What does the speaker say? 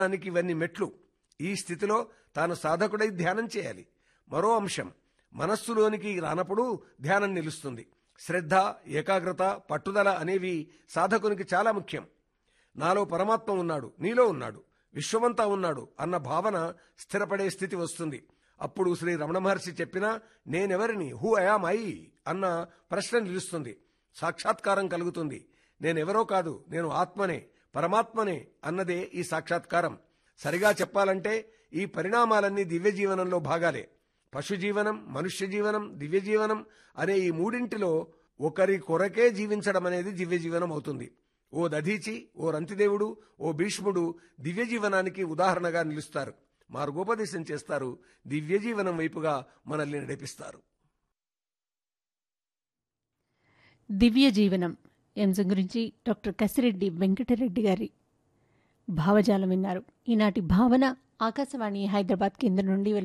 దానికి ఇవన్నీ మెట్లు ఈ స్థితిలో తాను సాధకుడై ధ్యానం చేయాలి మరో అంశం మనస్సులోనికి రానప్పుడు ధ్యానం నిలుస్తుంది శ్రద్ధ ఏకాగ్రత పట్టుదల అనేవి సాధకునికి చాలా ముఖ్యం నాలో పరమాత్మ ఉన్నాడు నీలో ఉన్నాడు విశ్వమంతా ఉన్నాడు అన్న భావన స్థిరపడే స్థితి వస్తుంది అప్పుడు శ్రీ రమణ మహర్షి చెప్పిన నేనెవరిని హూ అయామ్ ఐ అన్న ప్రశ్న నిలుస్తుంది సాక్షాత్కారం కలుగుతుంది నేనెవరో కాదు నేను ఆత్మనే పరమాత్మనే అన్నదే ఈ సాక్షాత్కారం సరిగా చెప్పాలంటే ఈ పరిణామాలన్నీ దివ్య జీవనంలో భాగాలే పశు జీవనం మనుష్య జీవనం దివ్య జీవనం అనే ఈ మూడింటిలో ఒకరి కొరకే జీవించడం అనేది దివ్య జీవనం అవుతుంది ఓ దధీచి ఓ రంతిదేవుడు ఓ భీష్ముడు దివ్య జీవనానికి ఉదాహరణగా నిలుస్తారు మార్గోపదేశం చేస్తారు దివ్య జీవనం వైపుగా మనల్ని నడిపిస్తారు దివ్య జీవనం అంశం గురించి డాక్టర్ కసిరెడ్డి వెంకటరెడ్డి గారి భావజాలం విన్నారు ఈనాటి భావన ఆకాశవాణి హైదరాబాద్ కేంద్రం నుండి వెలువడింది.